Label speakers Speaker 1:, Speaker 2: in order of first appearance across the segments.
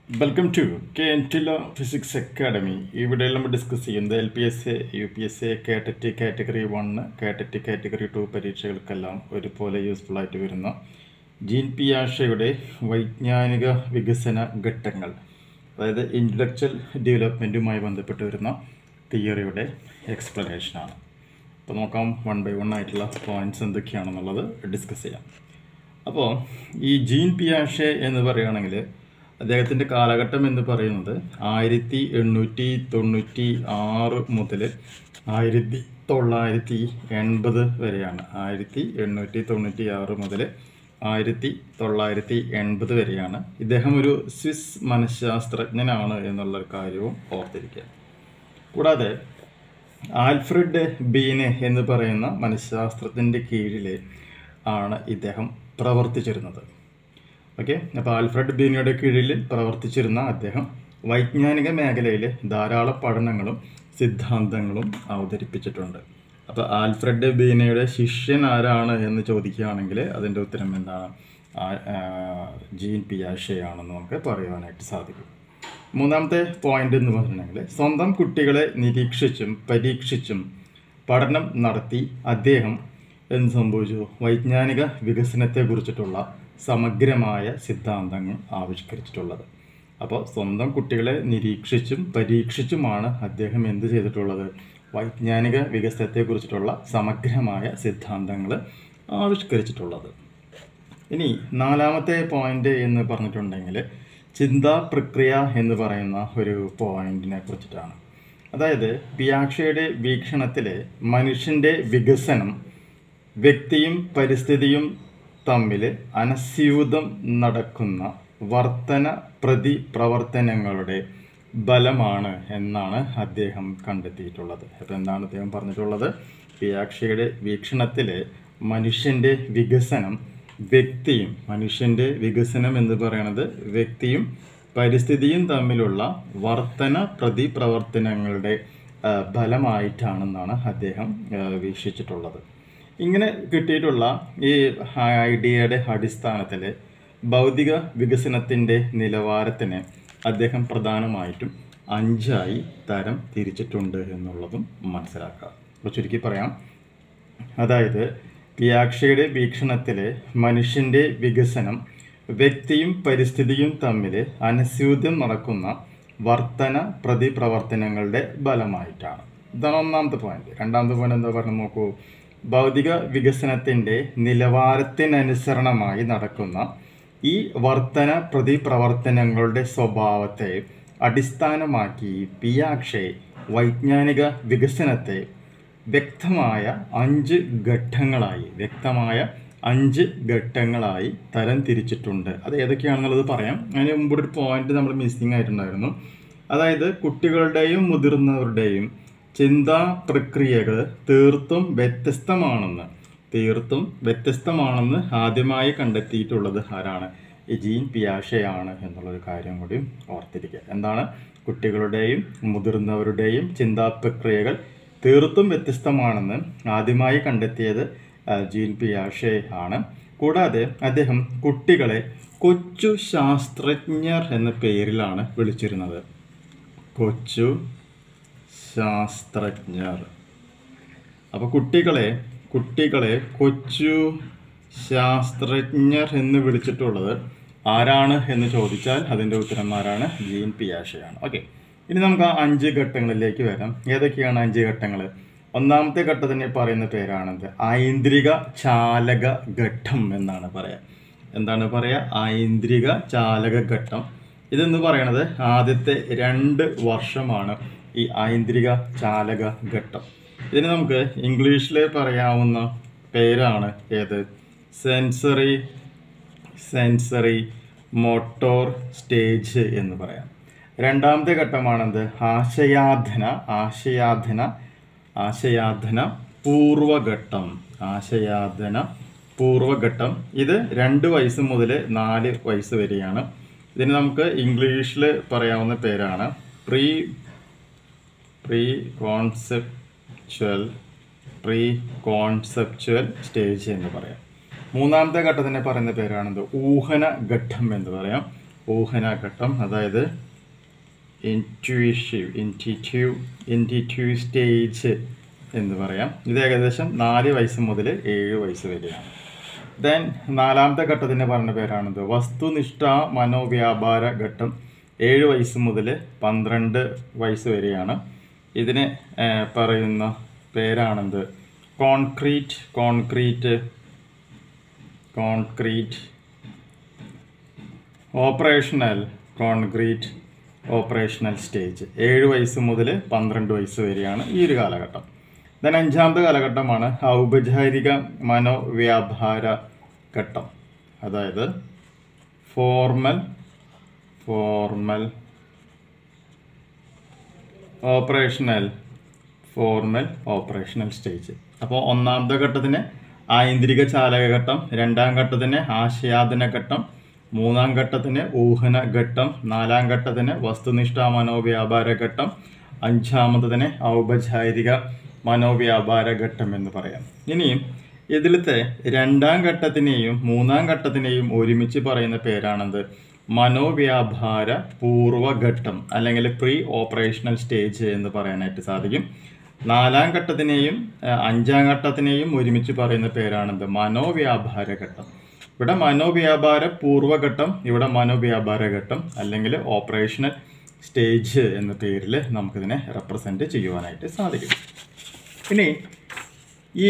Speaker 1: welcome to K N ടില physics academy ഇവിടെ നമ്മൾ ഡിസ്കസ് ചെയ്യുന്നത് L P S A U P S A കാറ്ററ്റ് കാറ്റഗറി വണ്ണ് കാറ്ററ്റ് കാറ്റഗറി ടു പരീക്ഷകൾക്കെല്ലാം ഒരുപോലെ യൂസ്ഫുൾ ആയിട്ട് വരുന്ന ജീൻ പിയാഷയുടെ വൈജ്ഞാനിക വികസന ഘട്ടങ്ങൾ അതായത് ഇൻ്റലക്ച്വൽ ഡെവലപ്മെൻറ്റുമായി ബന്ധപ്പെട്ട് വരുന്ന തിയറിയുടെ എക്സ്പ്ലനേഷനാണ് അപ്പോൾ നോക്കാം വൺ ബൈ വൺ ആയിട്ടുള്ള പോയിൻറ്റ്സ് എന്തൊക്കെയാണെന്നുള്ളത് ഡിസ്കസ് ചെയ്യാം അപ്പോൾ ഈ ജീൻ പിയാഷെ എന്ന് പറയുകയാണെങ്കിൽ അദ്ദേഹത്തിൻ്റെ കാലഘട്ടം എന്ന് പറയുന്നത് ആയിരത്തി എണ്ണൂറ്റി തൊണ്ണൂറ്റി ആറ് മുതൽ ആയിരത്തി തൊള്ളായിരത്തി എൺപത് വരെയാണ് ആയിരത്തി എണ്ണൂറ്റി തൊണ്ണൂറ്റി ആറ് മുതൽ ആയിരത്തി തൊള്ളായിരത്തി എൺപത് വരെയാണ് ഇദ്ദേഹം ഒരു സ്വിസ് മനഃശാസ്ത്രജ്ഞനാണ് എന്നുള്ള കാര്യവും ഓർത്തിരിക്കുക കൂടാതെ ആൽഫ്രഡ് ബീനെ എന്ന് പറയുന്ന മനഃശാസ്ത്രത്തിൻ്റെ കീഴിൽ ആണ് ഇദ്ദേഹം പ്രവർത്തിച്ചിരുന്നത് ഓക്കെ അപ്പോൾ ആൽഫ്രഡ് ബീനയുടെ കീഴിൽ പ്രവർത്തിച്ചിരുന്ന അദ്ദേഹം വൈജ്ഞാനിക മേഖലയിൽ ധാരാളം പഠനങ്ങളും സിദ്ധാന്തങ്ങളും അവതരിപ്പിച്ചിട്ടുണ്ട് അപ്പോൾ ആൽഫ്രഡ് ബീനയുടെ ശിഷ്യൻ ആരാണ് എന്ന് ചോദിക്കുകയാണെങ്കിൽ അതിൻ്റെ ഉത്തരം എന്താണ് ആ- ആ, ജീൻ പിയാഷയാണെന്ന് നമുക്ക് പറയുവാനായിട്ട് സാധിക്കും മൂന്നാമത്തെ പോയിന്റ് എന്ന് പറഞ്ഞിട്ടുണ്ടെങ്കിൽ സ്വന്തം കുട്ടികളെ നിരീക്ഷിച്ചും പരീക്ഷിച്ചും പഠനം നടത്തി അദ്ദേഹം എന്ത് സംഭവിച്ചു വൈജ്ഞാനിക വികസനത്തെക്കുറിച്ചിട്ടുള്ള സമഗ്രമായ സിദ്ധാന്തങ്ങൾ ആവിഷ്കരിച്ചിട്ടുള്ളത് അപ്പോൾ സ്വന്തം കുട്ടികളെ നിരീക്ഷിച്ചും പരീക്ഷിച്ചുമാണ് അദ്ദേഹം എന്ത് ചെയ്തിട്ടുള്ളത് വൈജ്ഞാനിക വികസനത്തെക്കുറിച്ചിട്ടുള്ള സമഗ്രമായ സിദ്ധാന്തങ്ങൾ ആവിഷ്കരിച്ചിട്ടുള്ളത് ഇനി നാലാമത്തെ പോയിന്റ് എന്ന് പറഞ്ഞിട്ടുണ്ടെങ്കിൽ ചിന്താ പ്രക്രിയ എന്ന് പറയുന്ന ഒരു പോയിന്റിനെ കുറിച്ചിട്ടാണ് അതായത് പിയാക്ഷയുടെ വീക്ഷണത്തിലെ മനുഷ്യൻ്റെ വികസനം വ്യക്തിയും പരിസ്ഥിതിയും തമ്മിൽ അനസ്യൂതം നടക്കുന്ന വർത്തന പ്രതിപ്രവർത്തനങ്ങളുടെ ബലമാണ് എന്നാണ് അദ്ദേഹം കണ്ടെത്തിയിട്ടുള്ളത് അപ്പോൾ എന്താണ് അദ്ദേഹം പറഞ്ഞിട്ടുള്ളത് പിയാക്ഷയുടെ വീക്ഷണത്തിലെ മനുഷ്യൻ്റെ വികസനം വ്യക്തിയും മനുഷ്യൻ്റെ വികസനം എന്ന് പറയുന്നത് വ്യക്തിയും പരിസ്ഥിതിയും തമ്മിലുള്ള വർത്തന പ്രതിപ്രവർത്തനങ്ങളുടെ ആ, ഫലമായിട്ടാണെന്നാണ് അദ്ദേഹം ആ, വീക്ഷിച്ചിട്ടുള്ളത് ഇങ്ങനെ കിട്ടിയിട്ടുള്ള ഈ ഐഡിയയുടെ അടിസ്ഥാനത്തിൽ ഭൗതിക വികസനത്തിൻ്റെ നിലവാരത്തിനെ അദ്ദേഹം പ്രധാനമായിട്ടും അഞ്ചായി തരം തിരിച്ചിട്ടുണ്ട് എന്നുള്ളതും മനസ്സിലാക്കുക അപ്പോൾ ചുരുക്കി പറയാം അതായത് പിയാക്ഷയുടെ വീക്ഷണത്തിലെ മനുഷ്യൻ്റെ വികസനം വ്യക്തിയും പരിസ്ഥിതിയും തമ്മിൽ അനസ്യൂദ്യം നടക്കുന്ന വർത്തന പ്രതിപ്രവർത്തനങ്ങളുടെ ഫലമായിട്ടാണ് ഇതാണ് ഒന്നാമത്തെ പോയിന്റ് രണ്ടാമത്തെ പോയിന്റ് എന്താ പറഞ്ഞു നോക്കൂ ഭൗതിക വികസനത്തിൻ്റെ നിലവാരത്തിനനുസരണമായി നടക്കുന്ന ഈ വർത്തന പ്രതിപ്രവർത്തനങ്ങളുടെ സ്വഭാവത്തെ അടിസ്ഥാനമാക്കി പിയാക്ഷെ വൈജ്ഞാനിക വികസനത്തെ വ്യക്തമായ അഞ്ച് ഘട്ടങ്ങളായി വ്യക്തമായ അഞ്ച് ഘട്ടങ്ങളായി തരം തിരിച്ചിട്ടുണ്ട് അത് ഏതൊക്കെയാണെന്നുള്ളത് പറയാം അതിന് മുമ്പ് ഒരു പോയിന്റ് നമ്മൾ മിസ്സിംഗ് ആയിട്ടുണ്ടായിരുന്നു അതായത് കുട്ടികളുടെയും മുതിർന്നവരുടെയും ചിന്താ പ്രക്രിയകൾ തീർത്തും വ്യത്യസ്തമാണെന്ന് തീർത്തും വ്യത്യസ്തമാണെന്ന് ആദ്യമായി കണ്ടെത്തിയിട്ടുള്ളത് ആരാണ് ഈ ജീൻ പിയാഷയാണ് എന്നുള്ളൊരു കാര്യം കൂടി ഓർത്തിരിക്കുക എന്താണ് കുട്ടികളുടെയും മുതിർന്നവരുടെയും ചിന്താ പ്രക്രിയകൾ തീർത്തും വ്യത്യസ്തമാണെന്ന് ആദ്യമായി കണ്ടെത്തിയത് ആ, ജീൻ പിയാഷെ ആണ് കൂടാതെ അദ്ദേഹം കുട്ടികളെ കൊച്ചു ശാസ്ത്രജ്ഞർ എന്ന പേരിലാണ് വിളിച്ചിരുന്നത് കൊച്ചു ശാസ്ത്രജ്ഞർ അപ്പോൾ കുട്ടികളെ കുട്ടികളെ കൊച്ചു ശാസ്ത്രജ്ഞർ എന്ന് വിളിച്ചിട്ടുള്ളത് ആരാണ് എന്ന് ചോദിച്ചാൽ അതിൻ്റെ ഉത്തരം ആരാണ് ജീൻ പിയാഷയാണ് ഓക്കെ ഇനി നമുക്ക് ആ അഞ്ച് ഘട്ടങ്ങളിലേക്ക് വരാം ഏതൊക്കെയാണ് അഞ്ച് ഘട്ടങ്ങൾ ഒന്നാമത്തെ ഘട്ടത്തിന് പറയുന്ന പേരാണത് ഐന്ദ്രിക ചാലക ഘട്ടം എന്നാണ് പറയാ എന്താണ് പറയുക ഐന്ദ്രിക ചാലക ഘട്ടം ഇതെന്ന് പറയണത് ആദ്യത്തെ രണ്ട് വർഷമാണ് ഈ ഐന്ദ്രിക ചാലക ഘട്ടം ഇതിന് നമുക്ക് ഇംഗ്ലീഷിൽ പറയാവുന്ന പേരാണ് ഏത് സെൻസറി സെൻസറി മോട്ടോർ സ്റ്റേജ് എന്ന് പറയാം രണ്ടാമത്തെ ഘട്ടമാണെന്ത് ആശയാധന ആശയാധന ആശയാധന പൂർവഘട്ടം ആശയാധന പൂർവഘട്ടം ഇത് രണ്ട് വയസ്സ് മുതൽ നാല് വയസ്സ് വരെയാണ് ഇതിന് നമുക്ക് ഇംഗ്ലീഷിൽ പറയാവുന്ന പേരാണ് pre pre conceptual pre conceptual stage എന്ന് പറയാം മൂന്നാമത്തെ ഘട്ടത്തിനെ പറയുന്ന പേരാണെന്ത് ഊഹന ഘട്ടം എന്ന് പറയാം ഊഹനഘട്ടം അതായത് ഇൻറ്റ്യൂഷീവ് ഇൻറ്റിറ്റ്യൂവ് ഇൻറ്റിറ്റ്യൂവ് സ്റ്റേജ് എന്ന് പറയാം ഇത് ഏകദേശം നാല് വയസ്സ് മുതൽ ഏഴ് വയസ്സ് വരെയാണ് ദെൻ നാലാമത്തെ ഘട്ടത്തിൻ്റെ പറഞ്ഞ പേരാണിത് വസ്തുനിഷ്ഠ മനോവ്യാപാര ഘട്ടം ഏഴ് വയസ്സ് മുതൽ പന്ത്രണ്ട് വയസ്സ് വരെയാണ് ഇതിന് ഏർ, പറയുന്ന പേരാണെന്ത് concrete concrete concrete operational concrete operational stage ഏഴ് വയസ്സ് മുതൽ പന്ത്രണ്ട് വയസ്സ് വരെയാണ് ഈ ഒരു കാലഘട്ടം ദെൻ അഞ്ചാമത്തെ കാലഘട്ടമാണ് ഔപചാരിക മനോവ്യാപാര ഘട്ടം അതായത് formal formal operational formal operational stage അപ്പോൾ ഒന്നാമത്തെ ഘട്ടത്തിന് ആന്തരിക ചാലക ഘട്ടം രണ്ടാം ഘട്ടത്തിന് ആശയാദന ഘട്ടം മൂന്നാം ഘട്ടത്തിന് ഊഹന ഘട്ടം നാലാം ഘട്ടത്തിന് വസ്തുനിഷ്ഠ മനോവ്യാപാര ഘട്ടം അഞ്ചാമത്തതിന് ഔപചാരിക മനോവ്യാപാര ഘട്ടം എന്ന് പറയാം ഇനിയും ഇതിലത്തെ രണ്ടാം ഘട്ടത്തിനെയും മൂന്നാം ഘട്ടത്തിനെയും ഒരുമിച്ച് പറയുന്ന പേരാണത് മനോവ്യാപാര പൂർവഘട്ടം അല്ലെങ്കിൽ പ്രീ ഓപ്പറേഷണൽ സ്റ്റേജ് എന്ന് പറയാനായിട്ട് സാധിക്കും നാലാം ഘട്ടത്തിനെയും അഹ് അഞ്ചാം ഘട്ടത്തിനെയും ഒരുമിച്ച് പറയുന്ന പേരാണെന്ത് മനോവ്യാപാര ഘട്ടം ഇവിടെ മനോവ്യാപാര പൂർവഘട്ടം ഇവിടെ മനോവ്യാപാര ഘട്ടം അല്ലെങ്കിൽ ഓപ്പറേഷണൽ സ്റ്റേജ് എന്ന പേരിൽ നമുക്കിതിനെ റെപ്രസെൻറ്റ് ചെയ്യുവാനായിട്ട് സാധിക്കും ഇനി ഈ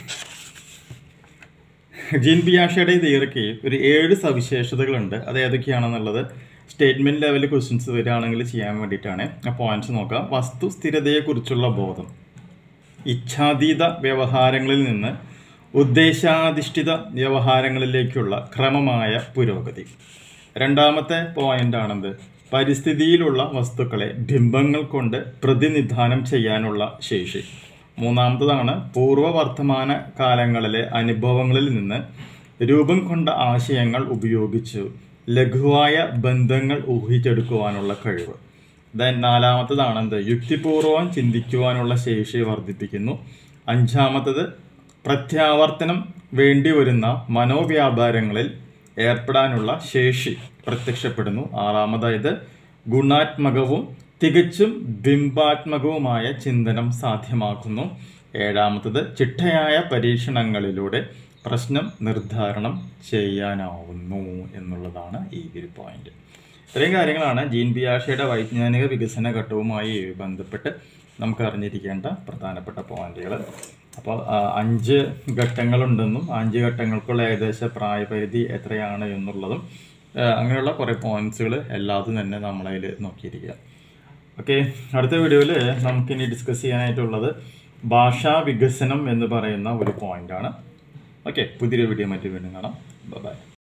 Speaker 1: ജീൻ പിയാഷയുടെ ഈ തിയറിക്ക് ഒരു ഏഴ് സവിശേഷതകളുണ്ട് അത് ഏതൊക്കെയാണെന്നുള്ളത് സ്റ്റേറ്റ്മെന്റ് ലെവലിൽ ക്വസ്റ്റ്യൻസ് വരികയാണെങ്കിൽ ചെയ്യാൻ വേണ്ടിയിട്ടാണ് ആ പോയിന്റ്സ് നോക്കാം വസ്തു സ്ഥിരതയെക്കുറിച്ചുള്ള ബോധം ഇച്ഛാതീത വ്യവഹാരങ്ങളിൽ നിന്ന് ഉദ്ദേശാധിഷ്ഠിത വ്യവഹാരങ്ങളിലേക്കുള്ള ക്രമമായ പുരോഗതി രണ്ടാമത്തെ പോയിന്റ് ആണെന്ത് പരിസ്ഥിതിയിലുള്ള വസ്തുക്കളെ ബിംബങ്ങൾ കൊണ്ട് പ്രതിനിധാനം ചെയ്യാനുള്ള ശേഷി മൂന്നാമത്തതാണ് പൂർവ്വ വർത്തമാന കാലങ്ങളിലെ അനുഭവങ്ങളിൽ നിന്ന് രൂപം കൊണ്ട ആശയങ്ങൾ ഉപയോഗിച്ച് ലഘുവായ ബന്ധങ്ങൾ ഊഹിച്ചെടുക്കുവാനുള്ള കഴിവ് ദെൻ നാലാമത്തതാണ് എന്ത് യുക്തിപൂർവം ചിന്തിക്കുവാനുള്ള ശേഷി വർദ്ധിപ്പിക്കുന്നു അഞ്ചാമത്തത് പ്രത്യാവർത്തനം വേണ്ടി വരുന്ന മനോവ്യാപാരങ്ങളിൽ ഏർപ്പെടാനുള്ള ശേഷി പ്രത്യക്ഷപ്പെടുന്നു ആറാമതായത് ഗുണാത്മകവും തികച്ചും ബിംബാത്മകവുമായ ചിന്തനം സാധ്യമാക്കുന്നു ഏഴാമത്തത് ചിട്ടയായ പരീക്ഷണങ്ങളിലൂടെ പ്രശ്നം നിർദ്ധാരണം ചെയ്യാനാവുന്നു എന്നുള്ളതാണ് ഈ ഒരു പോയിന്റ് ഇത്രയും കാര്യങ്ങളാണ് ജീൻ ബിയാഷയുടെ വൈജ്ഞാനിക വികസന ഘട്ടവുമായി ബന്ധപ്പെട്ട് നമുക്ക് അറിഞ്ഞിരിക്കേണ്ട പ്രധാനപ്പെട്ട പോയിന്റുകൾ അപ്പോൾ ആ, അഞ്ച് ഘട്ടങ്ങളുണ്ടെന്നും ആ അഞ്ച് ഘട്ടങ്ങൾക്കുള്ള ഏകദേശ പ്രായപരിധി എത്രയാണ് എന്നുള്ളതും ആ, അങ്ങനെയുള്ള കുറേ പോയിന്റ്സുകൾ എല്ലാതും തന്നെ നമ്മളതിൽ നോക്കിയിരിക്കുക ഓക്കെ അടുത്ത വീഡിയോയിൽ നമുക്കിനി ഡിസ്കസ് ചെയ്യാനായിട്ടുള്ളത് ഭാഷാ വികസനം എന്ന് പറയുന്ന ഒരു പോയിന്റാണ് ഓക്കെ പുതിയൊരു വീഡിയോ മറ്റു വീണ്ടും കാണാം ബൈ